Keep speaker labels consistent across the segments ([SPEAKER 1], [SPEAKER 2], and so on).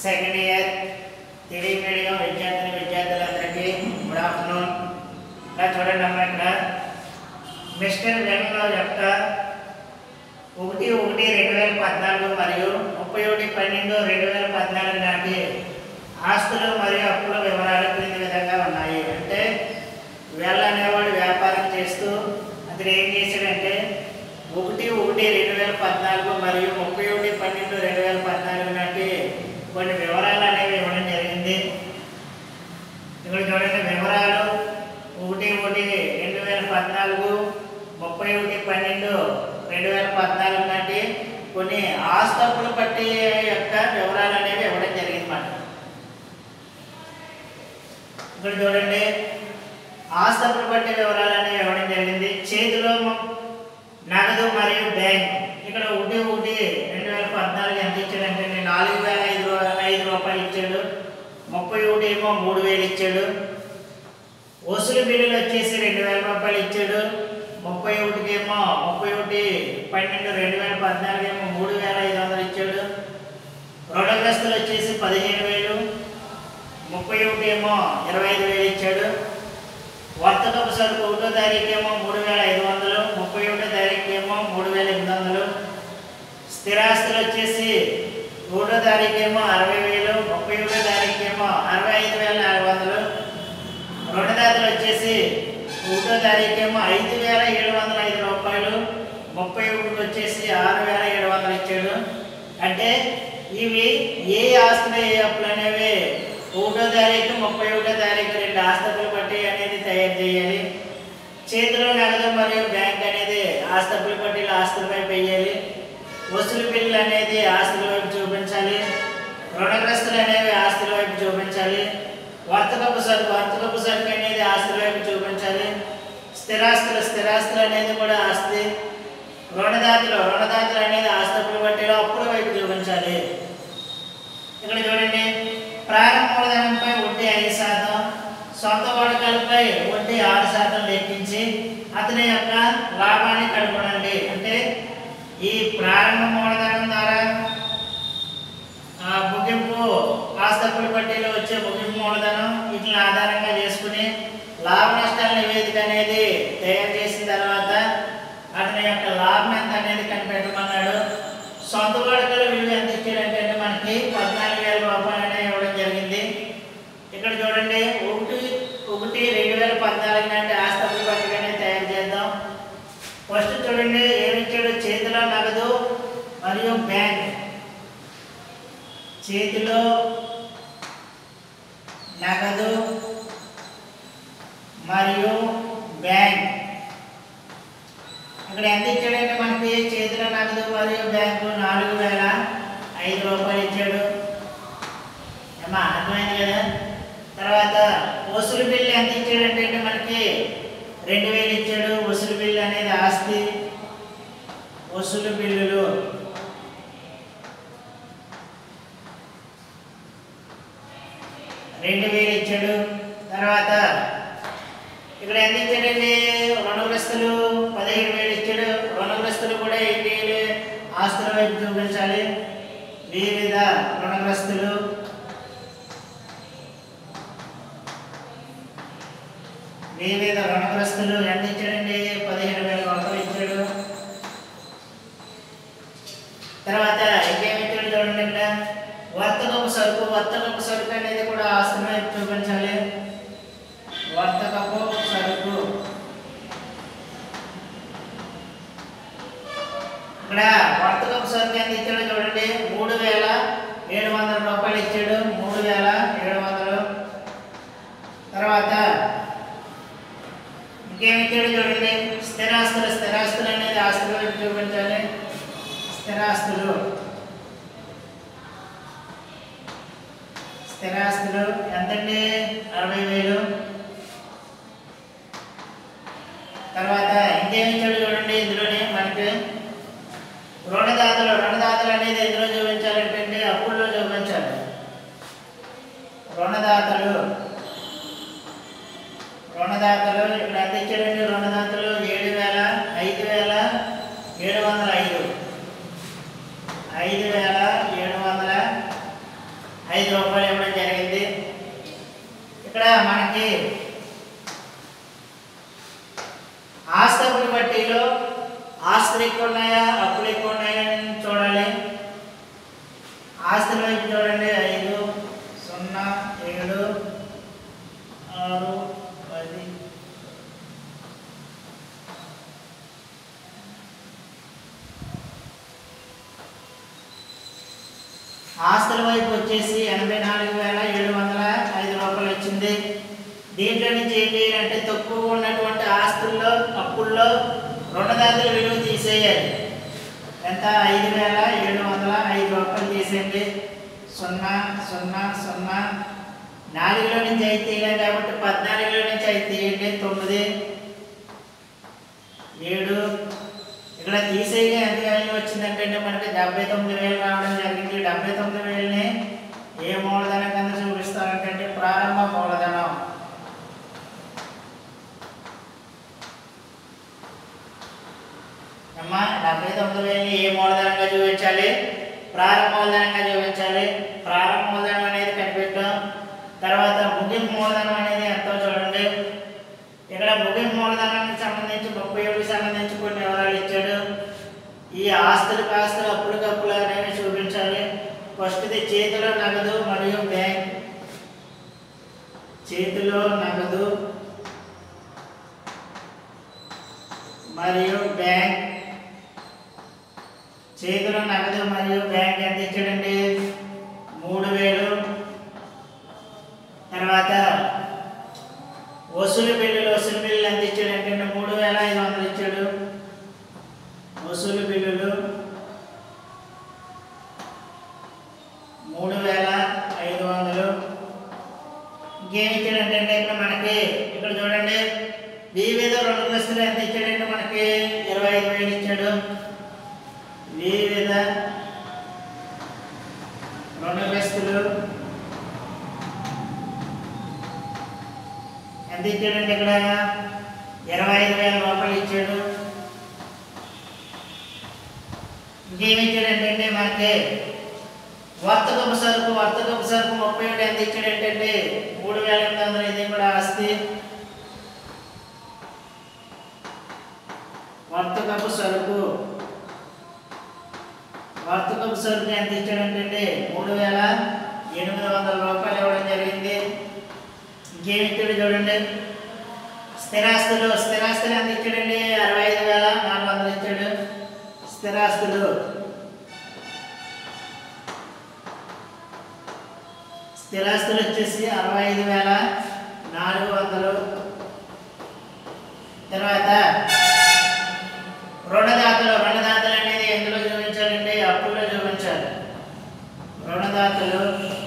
[SPEAKER 1] second year Telugu medium విద్యార్థిని విద్యార్థులందరికీ good afternoon ఇలా చూడండి అమ్మా ఇక్కడ మిస్టర్ వెన్లో యొక్క ఒకటి ఒకటి రెండు వేల పద్నాలుగు మరియు ముప్పై ఒకటి పన్నెండు రెండు వేల పద్నాలుగు నాటి ఆస్తులు మరియు అప్పుల వివరాలు క్రింది విధంగా ఉన్నాయి అంటే వెళ్ళ అనేవాడు వ్యాపారం చేస్తూ అతను ఏం చేశాడంటే ఒకటి ఒకటి రెండు వేల పద్నాలుగు మరియు ముప్పై ఒకటి పన్నెండు రెండు వేల పద్నాలుగు నాటి కొన్ని వివరాలు అనేవి ఇవ్వడం జరిగింది ఇక్కడ చూడండి వివరాలు ఒకటి ఒకటి రెండు వేల పద్నాలుగు ముప్పై ఒకటి పన్నెండు రెండు వేల పద్నాలుగు నాటి కొన్ని ఆస్తపుల పట్టి యొక్క వివరాలు అనేవి ఇవ్వడం జరిగింది అన్నమాట ఇక్కడ చూడండి ఆస్తపుల పట్టి వివరాలు అనేవి ఇవ్వడం జరిగింది చేతిలో నగదు మరియు బ్యాంక్ ఇక్కడ ఒకటి ఒకటి రెండు వేల పద్నాలుగు ఎంత ఇచ్చాడంటే నేను నాలుగు వేల ఐదు రూ- ఐదు రూపాయలు ఇచ్చాడు ముప్పై ఒకటి ఏమో మూడు వేలు ఇచ్చాడు వసూలు బిల్లులు వచ్చేసి రెండు వేల రూపాయలు ఇచ్చాడు ముప్పై ఒకటికి ఏమో ముప్పై ఒకటి పన్నెండు రెండు వేల పద్నాలుగు ఏమో మూడు వేల ఐదు వందలు ఇచ్చాడు రుణగ్రస్తులు వచ్చేసి పదిహేను వేలు ముప్పై ఒకటి ఏమో ఇరవై ఐదు వేలు ఇచ్చాడు వర్తకపు సరుకు ఒకటో తారీఖు ఏమో మూడు వేల ఐదు వందలు ముప్పై ఒకటో తారీఖు ఏమో మూడు వేల ఎనిమిది వందలు స్థిరాస్తులు వచ్చేసి ఒకటో తారీఖు ఏమో అరవై వేలు ముప్పై ఒకటో తారీఖు ఏమో అరవై ఐదు వేల నాలుగు వందలు రుణదాతలు వచ్చేసి ఒకటో తారీఖు ఏమో ఐదు వేల ఏడు వందల ఐదు రూపాయలు ముప్పై ఒకటికి వచ్చేసి ఆరు వేల ఏడు వందలు ఇచ్చాడు అంటే ఇవి ఏ ఆస్తులు ఏ అప్పులు అనేవి ఒకటో తారీఖు ముప్పై ఒకటో తారీఖు రెండు ఆస్తులు పట్టి అనేది తయారు చేయాలి చేతిలో నగదు మరియు బ్యాంక్ అనేది ఆస్తుల పట్టీలు ఆస్తులపై వేయాలి వసూలు బిల్లు అనేది ఆస్తుల వైపు చూపించాలి రుణగ్రస్తులు అనేవి ఆస్తుల వైపు చూపించాలి వర్తకపు సరుకు వర్తకపు సరుకు అనేది ఆస్తుల వైపు చూపించాలి స్థిరాస్తులు స్థిరాస్తులు అనేది కూడా ఆస్తి రుణదాతలు రుణదాతలు అనేది ఆస్తుల పట్టిలో అప్పుల వైపు చూపించాలి ఇక్కడ చూడండి ప్రారంభ మూలధనంపై వడ్డీ ఐదు శాతం సొంత వాడకాలపై వడ్డీ ఆరు శాతం లెక్కించి అతని యొక్క లాభాన్ని కనుగొనండి అంటే ఈ ప్రారంభ మూలధనం ద్వారా ఆ ముగింపు ఆస్తపుల పట్టీలో వచ్చే ముగింపు మూలధనం వీటిని ఆధారంగా చేసుకుని లాభ నష్టాల నివేదిక అనేది తయారు చేసిన తర్వాత అతని యొక్క లాభం ఎంత అనేది కనిపెట్టమన్నాడు సొంత వాడుకల విలువ ఎంత ఇచ్చాడంటే మనకి పద్నాలుగు వేల రూపాయలు అనేవి ఇవ్వడం జరిగింది ఇక్కడ చూడండి ఒకటి ఒకటి రెండు వేల పద్నాలుగు నాటి ఆస్తపుల పట్టిక అనేది తయారు చేద్దాం ఫస్ట్ చూడండి ఏమి ఇచ్చాడు చేతిలో నగదు మరియు బ్యాంక్ చేతిలో నగదు మరియు బ్యాంక్ ఇక్కడ ఎంత ఇచ్చాడంటే మనకి చేతిలో నగదు మరియు బ్యాంకు నాలుగు వేల ఐదు రూపాయలు ఇచ్చాడు ఏమా అర్థమైంది కదా తర్వాత వసూలు బిల్లు ఎంత ఇచ్చాడంటే అంటే మనకి రెండు వేలు ఇచ్చాడు వసూలు బిల్లు అనేది ఆస్తి వసూలు బిల్లులు రెండు వేలు ఇచ్చాడు తర్వాత ఇక్కడ ఎంత ఇచ్చాడండి రుణగ్రస్తులు పదిహేడు వేలు ఇచ్చాడు రుణగ్రస్తులు కూడా ఏంటి ఆస్తుల వైపు చూపించాలి వివిధ రుణగ్రస్తులు వివిధ రుణగ్రస్తులు ఎంత ఇచ్చాడండి పదిహేడు వేల రూపాయలు ఇచ్చాడు తర్వాత ఇంకేమి ఇచ్చాడు చూడండి ఇక్కడ వర్తకపు సరుకు వర్తకపు సరుకు అనేది కూడా ఆస్తుల వైపు చూపించాలి వర్తకపు సరుకు ఇక్కడ వర్తకపు సరుకు ఎంత ఇచ్చాడో చూడండి మూడు వేల ఏడు వందల రూపాయలు ఇచ్చాడు మూడు వేల ఏడు వందలు తర్వాత ఇంకేమి ఇచ్చాడు చూడండి స్థిరాస్తులు స్థిరాస్తులు అనేది ఆస్తుల వైపు చూపించాలి స్థిరాస్తులు స్థిరాస్తులు ఎంతండి అరవై వేలు తర్వాత ఇంకేమి ఇచ్చాడు చూడండి ఇందులోనే మనకి రుణదాతలు రుణదాతలు అనేది ఎందులో చూపించాలంటే అండి అప్పుల్లో చూపించాలి రుణదాతలు రుణదాతలు ఇక్కడ ఎంత ఇచ్చాడండి రుణదాతలు ఏడు వేల ఐదు వేల ఏడు వందల ఐదు ఐదు వేల ఏడు వందల ఐదు రూపాయలు ఇవ్వడం జరిగింది ఇక్కడ మనకి ఆస్తుల బట్టిలో ఆస్తులు ఎక్కువ ఉన్నాయా అప్పులు ఎక్కువ ఉన్నాయా అని చూడాలి ఆస్తుల వైపు చూడండి ఐదు సున్నా ఏడు ఆరు పది ఆస్తుల వైపు వచ్చేసి ఎనభై నాలుగు వేల ఏడు వందల ఐదు రూపాయలు వచ్చింది దీంట్లో నుంచి ఏం చేయాలంటే తక్కువ ఉన్నటువంటి ఆస్తుల్లో అప్పుల్లో రుణదాతల విలువ తీసేయాలి ఎంత ఐదు వేల ఏడు వందల ఐదు రూపాయలు తీసేయండి సున్నా సున్నా సున్నా నాలుగులో నుంచి ఐదు తీయలేం కాబట్టి పద్నాలుగులో నుంచి ఐదు తీయండి తొమ్మిది ఏడు ఇక్కడ తీసేయగా ఎంత వాల్యూ వచ్చిందంటే మనకి డెబ్బై తొమ్మిది వేలు రావడం జరిగింది డెబ్బై తొమ్మిది వేలని ఏ మూలధనం కింద చూపిస్తారంటే ప్రారంభ మూలధనం అమ్మా డెబ్బై తొమ్మిది వేలని ఏ మూలధనంగా చూపించాలి ప్రారంభ మూలధనంగా చూపించాలి ప్రారంభ మూలధనం అనేది కనిపెట్టాం తర్వాత ముగింపు మూలధనం అనేది ఎంతో చూడండి ఇక్కడ ముగింపు మూలధనానికి సంబంధించి ముప్పై ఏడుకి సంబంధించి కొన్ని వివరాలు ఇచ్చాడు ఈ ఆస్తులకు ఆస్తులు అప్పులకప్పులు అనేవి చూపించాలి ఫస్ట్ది చేతిలో నగదు మరియు బ్యాంక్ చేతిలో నగదు మరియు బ్యాంక్ చేతిలో నగదు మరియు బ్యాంక్ ఎంత ఇచ్చాడండి మూడు వేలు తర్వాత వసూలు బిల్లులు వసూలు బిల్లులు ఎంత ఇచ్చాడు అంటే మూడు వేల ఐదు వందలు ఇచ్చాడు వసూలు బిల్లులు మూడు వేల ఐదు వందలు ఇంకేం ఇచ్చాడంటే ఇక్కడ మనకి ఇక్కడ చూడండి వివిధ రుణగ్రస్తులు ఎంత ఇచ్చాడంటే మనకి ఇరవై ఐదు వేలు ఇచ్చాడు వివిధ రుణగ్రస్తులు ఎంత ఇచ్చాడంటే ఇక్కడ ఇరవై ఐదు వేల రూపాయలు ఇచ్చాడు ఇంకేమి ఇచ్చాడంటే మనకి వర్తకపు సరుకు వర్తకపు సరుకు ముప్పై ఏడు ఎంత ఇచ్చాడంటే మూడు వేల ఎనిమిది వందలు ఇది కూడా ఆస్తి వర్తకపు సరుకు వర్తకపు సరుకు ఎంత ఇచ్చాడంటే మూడు వేల ఎనిమిది వందల రూపాయలు ఇవ్వడం జరిగింది ఇంకేమి ఇచ్చాడు చూడండి స్థిరాస్తులు స్థిరాస్తులు ఎంత ఇచ్చాడండి అరవై ఐదు వేల నాలుగు వందలు ఇచ్చాడు స్థిరాస్తులు స్థిరాస్తులు వచ్చేసి అరవై ఐదు వేల నాలుగు వందలు తర్వాత రుణదాతలు రుణదాతలు అనేది ఎందులో చూపించాలండి అప్పుల్లో చూపించాలి రుణదాతలు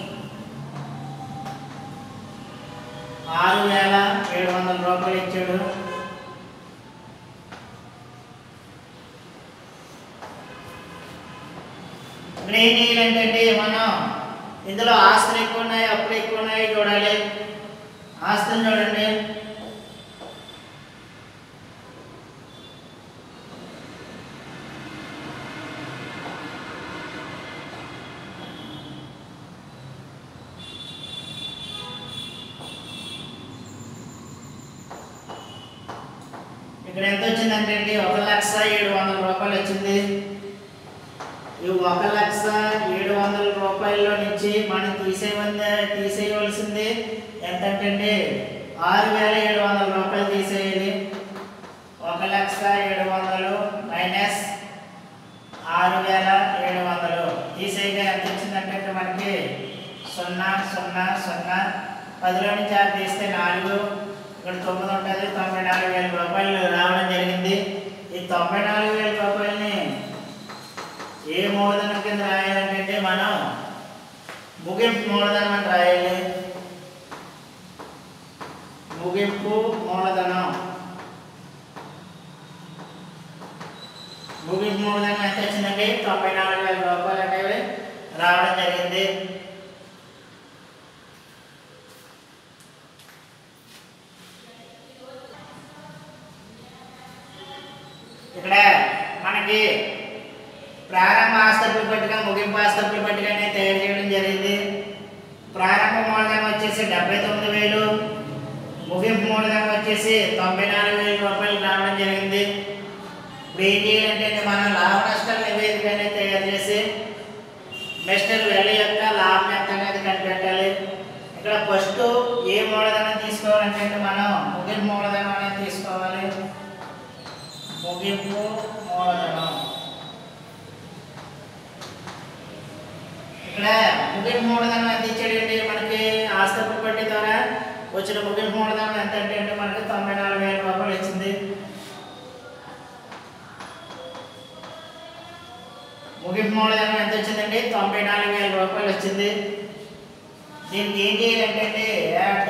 [SPEAKER 1] ఆరు వేల ఏడు వందల రూపాయలు ఇచ్చాడు ఇక్కడ ఏం చేయాలంటే మనం ఇందులో ఆస్తులు ఎక్కువ ఉన్నాయి అప్పులు ఎక్కువ ఉన్నాయి చూడాలి ఆస్తులు చూడండి ఇక్కడ ఎంత వచ్చిందంటే అండి ఒక లక్ష ఏడు వందల రూపాయలు వచ్చింది ఈ ఒక లక్ష ఏడు వందల రూపాయల నుంచి మనం తీసేయవలసి తీసేయవలసింది ఎంతంటే అండి ఆరు వేల ఏడు వందల రూపాయలు తీసేయాలి ఒక లక్ష ఏడు వందలు మైనస్ ఆరు వేల ఏడు వందలు తీసేయగా ఎంత వచ్చిందంటే మనకి సున్నా సున్నా సున్నా పదిలో నుంచి ఆరు తీస్తే నాలుగు ఇక్కడ తొమ్మిది ఉంటుంది తొంభై నాలుగు వేల రూపాయలు రావడం జరిగింది ఈ తొంభై నాలుగు వేల రూపాయలని ఏ మూలధనం కింద రాయాలంటే మనం ముగింపు మూలధనం అని రాయాలి ముగింపు మూలధనం ముగింపు మూలధనం ఎంత వచ్చిందండి తొంభై నాలుగు వేల రూపాయలు అనేవి రావడం జరిగింది ఇక్కడ మనకి ప్రారంభ ఆస్తపుల పట్టిక ముగింపు ఆస్తపుల పట్టిక అనేది తయారు చేయడం జరిగింది డెబ్బై తొమ్మిది వేలు ముగింపు మూలధనం వచ్చేసి తొంభై నాలుగు వేల రూపాయలు రావడం జరిగింది ఇప్పుడు ఏం చేయాలంటే మనం లాభ నష్టాల నివేదిక అనేది తయారు చేసి మిస్టర్ వెల్ యొక్క లాభం ఎంత అనేది కనిపెట్టాలి ఇక్కడ ఫస్ట్ ఏ మూలధనం తీసుకోవాలంటే మనం ముగింపు మూలధనం అనేది తీసుకోవాలి ముగింపు మూలధనం ఇక్కడ ముగింపు మూలధనం ఎంత ఇచ్చాడండి మనకి ఆస్తపు పట్టి ద్వారా వచ్చిన ముగింపు మూలధనం ఎంత అంటే అంటే మనకి తొంభై నాలుగు వేల రూపాయలు ఇచ్చింది ముగింపు మూలధనం ఎంత వచ్చిందండి తొంభై నాలుగు వేల రూపాయలు వచ్చింది దీనికి ఏం చేయాలంటే యాడ్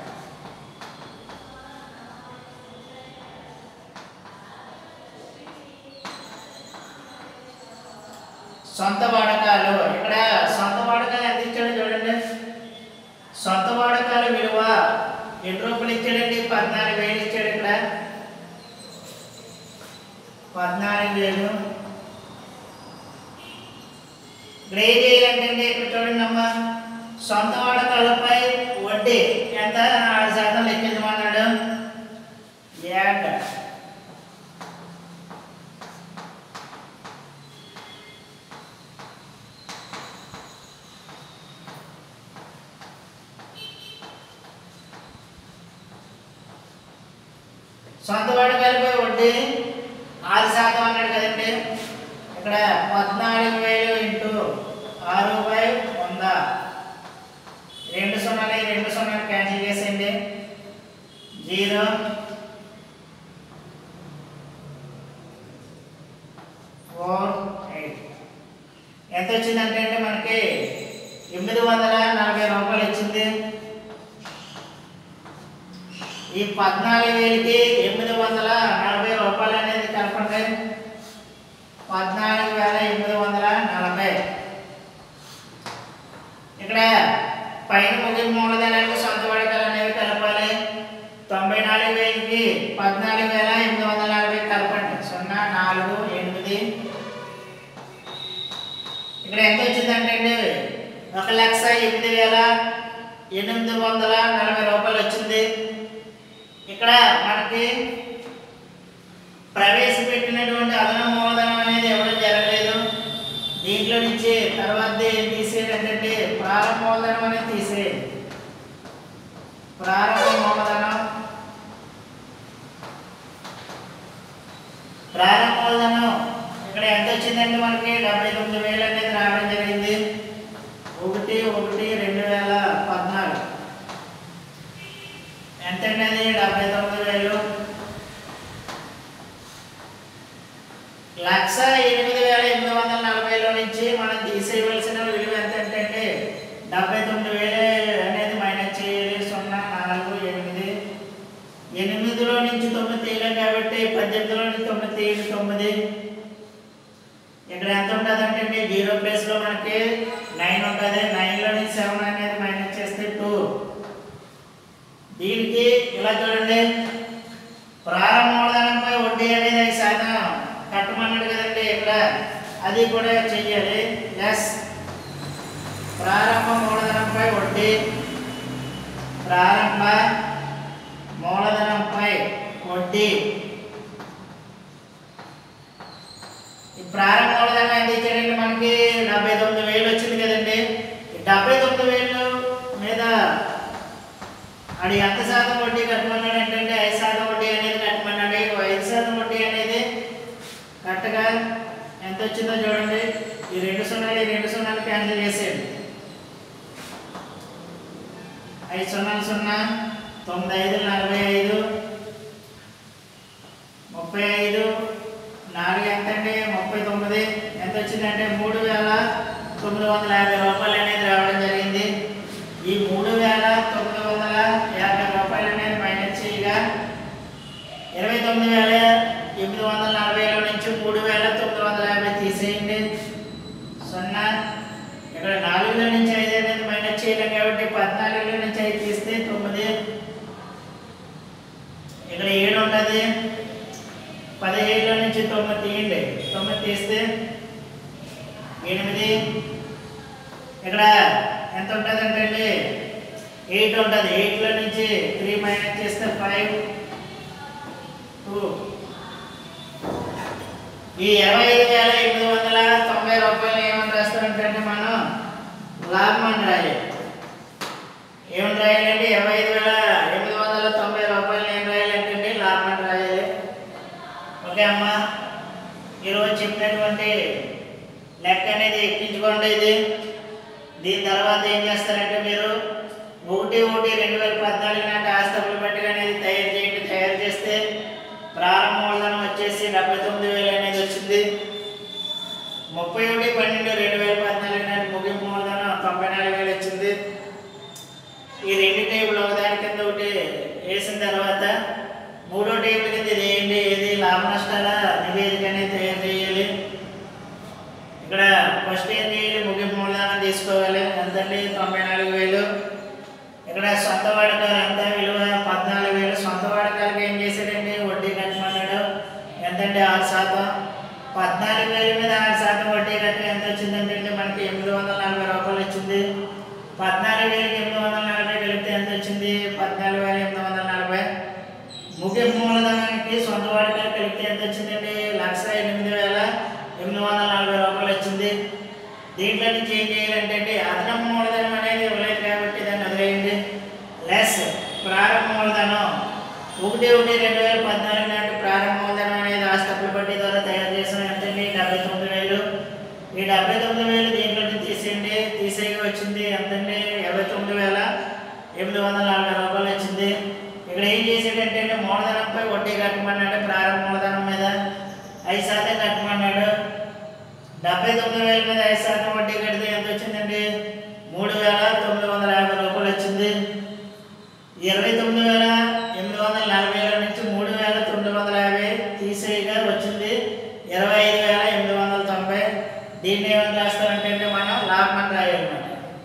[SPEAKER 1] సొంత వాడకాలు ఇక్కడ సొంత వాడకాలు ఎంత ఇచ్చాడో చూడండి సొంత వాడకాల విలువ ఎన్ని రూపాయలు ఇచ్చాడండి పద్నాలుగు వేలు ఇచ్చాడు ఇక్కడ పద్నాలుగు వేలు ఇక్కడ ఏం చేయాలంటే ఇక్కడ చూడండి అమ్మా సొంత వాడకాలపై వడ్డీ ఎంత ఆరు శాతం లెక్కించమన్నాడు యాడ్ సొంత వాడకాలపై వడ్డీ ఆరు శాతం అన్నాడు కదండి ఇక్కడ పద్నాలుగు వేలు ఇంటూ ఆరు బై వంద రెండు సున్నాలు ఈ రెండు సున్నాలు క్యాన్సిల్ చేసేయండి జీరో ఫోర్ ఎయిట్ ఎంత వచ్చిందంటే అంటే మనకి ఎనిమిది వందల నలభై రూపాయలు వచ్చింది ఈ పద్నాలుగు వేలకి ఎనిమిది వందల నలభై రూపాయలు అనేది కలపండి పద్నాలుగు వేల ఎనిమిది వందల నలభై ఇక్కడ పైన ముగింపు మూలధనానికి సొంత వాడకాలు అనేవి కలపాలి తొంభై నాలుగు వేలకి పద్నాలుగు వేల ఎనిమిది వందల నలభై కలపండి సున్నా నాలుగు ఎనిమిది ఇక్కడ ఎంత వచ్చిందంటే అండి ఒక లక్ష ఎనిమిది వేల ఎనిమిది వందల నలభై రూపాయలు వచ్చింది ఇక్కడ మనకి ప్రవేశపెట్టినటువంటి అదన మూలధనం అనేది ఇవ్వడం జరగలేదు దీంట్లో నుంచి తర్వాత తీసేది ఏంటంటే ప్రారంభ మూలధనం అనేది తీసేది ప్రారంభ మూలధనం ప్రారంభ మూలధనం ఇక్కడ ఎంత వచ్చిందంటే మనకి డెబ్బై తొమ్మిది వేలు అనేది రావడం జరిగింది ఒకటి ఒకటి రెండు వేల పద్నాలుగు ఎంత అది డెబ్బై తొమ్మిది వేలు లక్ష ఎనిమిది వేల ఎనిమిది వందల నలభైలో నుంచి మనం తీసేయవలసిన విలువ ఎంత అంటే డెబ్బై తొమ్మిది వేలు అనేది మైనస్ చేయాలి సున్నా నాలుగు ఎనిమిది ఎనిమిదిలో నుంచి తొమ్మిది తీయలేం కాబట్టి పద్దెనిమిదిలో నుంచి తొమ్మిది తీయడం తొమ్మిది ఇక్కడ ఎంత ఉంటుంది అంటే జీరో ప్లేస్లో మనకి నైన్ ఉంటుంది నైన్లో నుంచి సెవెన్ అనేది మైనస్ చేస్తే టూ దీనికి ఇలా చూడండి ప్రారంభ మూలధనంపై వడ్డీ అనేది ఐదు శాతం కట్టమన్నాడు కదండి ఇక్కడ అది కూడా చెయ్యాలి ఎస్ ప్రారంభ మూలధనంపై వడ్డీ ప్రారంభ మూలధనంపై వడ్డీ ఈ ప్రారంభ మూలధనం ఎంత ఇచ్చాడండి మనకి డెబ్బై తొమ్మిది వేలు వచ్చింది కదండి ఈ డెబ్బై తొమ్మిది వేలు మీద అది ఎంత శాతం వడ్డీ కట్టమన్నాడు ఏంటంటే ఐదు శాతం వడ్డీ అనేది కట్టమన్నాడు ఈ ఐదు శాతం వడ్డీ అనేది కరెక్ట్గా ఎంత వచ్చిందో చూడండి ఈ రెండు సున్నాలు ఈ రెండు సున్నాలు క్యాన్సిల్ చేసేయండి ఐదు సున్నాలు సున్నా తొమ్మిది ఐదు నలభై ఐదు ముప్పై ఐదు నాలుగు ఎంత అండి ముప్పై తొమ్మిది ఎంత వచ్చిందంటే మూడు వేల తొమ్మిది వందల యాభై రూపాయలు అనేది రావడం జరిగింది ఈ మూడు వేల తొమ్మిది వందల యాభై రూపాయలు అనేది మైనస్ చేయగా ఇరవై తొమ్మిది వేల ఎనిమిది వందల నలభైలో నుంచి మూడు వేల తొమ్మిది వందల యాభై తీసేయండి సున్నా ఇక్కడ నాలుగులో నుంచి ఐదు అనేది మైనస్ చేయలేం కాబట్టి పద్నాలుగులో నుంచి ఐదు తీస్తే తొమ్మిది ఇక్కడ ఏడు ఉంటుంది పదిహేడులో నుంచి తొమ్మిది తీయండి తొమ్మిది తీస్తే ఎనిమిది ఇక్కడ ఎంత ఉంటుంది అంటే ఎయిట్ ఉంటుంది ఎయిట్లో నుంచి త్రీ మైనస్ చేస్తే ఫైవ్ టూ ఈ ఇరవై ఐదు వేల ఎనిమిది వందల తొంభై రూపాయలు ఏమని రాస్తారంటే మనం లాభం అని రాయాలి ఏమని రాయాలంటే ఇరవై ఐదు వేల ఎనిమిది వందల తొంభై రూపాయలు ఏం రాయాలంటే లాభం అని రాయాలి ఓకే అమ్మా ఈరోజు చెప్పినటువంటి లెక్క అనేది ఎక్కించుకోండి ఇది దీని తర్వాత ఏం చేస్తారంటే మీరు ఒకటి ఒకటి రెండు వేల పద్నాలుగు నాటి ఆస్తపుల పట్టిక అనేది తయారు చేయండి తయారు చేస్తే ప్రారంభ మూలధనం వచ్చేసి డెబ్బై తొమ్మిది వేలు అనేది వచ్చింది ముప్పై ఒకటి పన్నెండు రెండు వేల పద్నాలుగు నాటి ముగింపు మూలధనం తొంభై నాలుగు వేలు వచ్చింది ఈ రెండు టేబుల్ ఒకదాని కింద ఒకటి వేసిన తర్వాత మూడో టేబుల్ కింద ఇది ఏంటి ఏది లాభ నష్టాల నివేదిక అనేది తయారు చేయాలి ఇక్కడ ఫస్ట్ ఏం చేయాలి ముగింపు మూలధనం తీసుకోవాలి ఎంతండి తొంభై నాలుగు వేలు ఇక్కడ సొంత వాడకాలు ఎంత విలువ పద్నాలుగు వేలు సొంత వాడకాలకు ఏం చేశాడండి వడ్డీ కట్టమన్నాడు ఎంతండి ఆరు శాతం పద్నాలుగు వేల మీద ఆరు శాతం వడ్డీ కట్ట ఎంత వచ్చిందంటే మనకి ఎనిమిది వందల నలభై రూపాయలు వచ్చింది పద్నాలుగు వేలకి ఎనిమిది వందల నలభై కలిపితే ఎంత వచ్చింది పద్నాలుగు వేల ఎనిమిది వందల నలభై ముగింపు మూలధనానికి సొంత వాడకాలు కలిపితే ఎంత వచ్చిందండి లక్ష ఎనిమిది వేల ఎనిమిది వందల నలభై రూపాయలు వచ్చింది దీంట్లో నుంచి ఏం చేయాలంటే అండి అదనపు మూలధనం అనేది ఇవ్వలేదు కాబట్టి దాన్ని వదిలేయండి లెస్ ప్రారంభ మూలధనం ఒకటి ఒకటి రెండు వేల పద్నాలుగు నాటి ప్రారంభ మూలధనం అనేది ఆస్తపుల పట్టి ద్వారా తయారు చేసిన ఎంతండి డెబ్బై తొమ్మిది వేలు ఈ డెబ్బై తొమ్మిది వేలు దీంట్లో నుంచి తీసేయండి తీసేయగా వచ్చింది ఎంతండి ఇరవై తొమ్మిది వేల ఎనిమిది వందల నలభై రూపాయలు వచ్చింది ఇక్కడ ఏం చేసాడంటే అండి మూలధనంపై వడ్డీ కట్టమన్నాడు ప్రారంభ మూలధనం మీద ఐదు శాతం కట్టమన్నాడు డెబ్బై తొమ్మిది వేల మీద ఐదు శాతం వడ్డీ కడితే ఎంత వచ్చిందండి మూడు వేల తొమ్మిది వందల యాభై రూపాయలు వచ్చింది ఇరవై తొమ్మిది వేల ఎనిమిది వందల నలభై ఏళ్ళ నుంచి మూడు వేల తొమ్మిది వందల యాభై తీసేయగా వచ్చింది ఇరవై ఐదు వేల ఎనిమిది వందల తొంభై దీన్ని ఏమని రాస్తారంటే అండి మనం లాభం అని రాయాలన్నమాట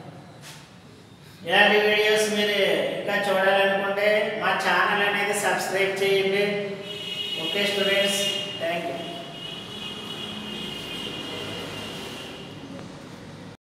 [SPEAKER 1] ఇలాంటి వీడియోస్ మీరు ఇంకా చూడాలనుకుంటే మా ఛానల్ అనేది సబ్స్క్రైబ్ చేయండి ఓకే స్టూడెంట్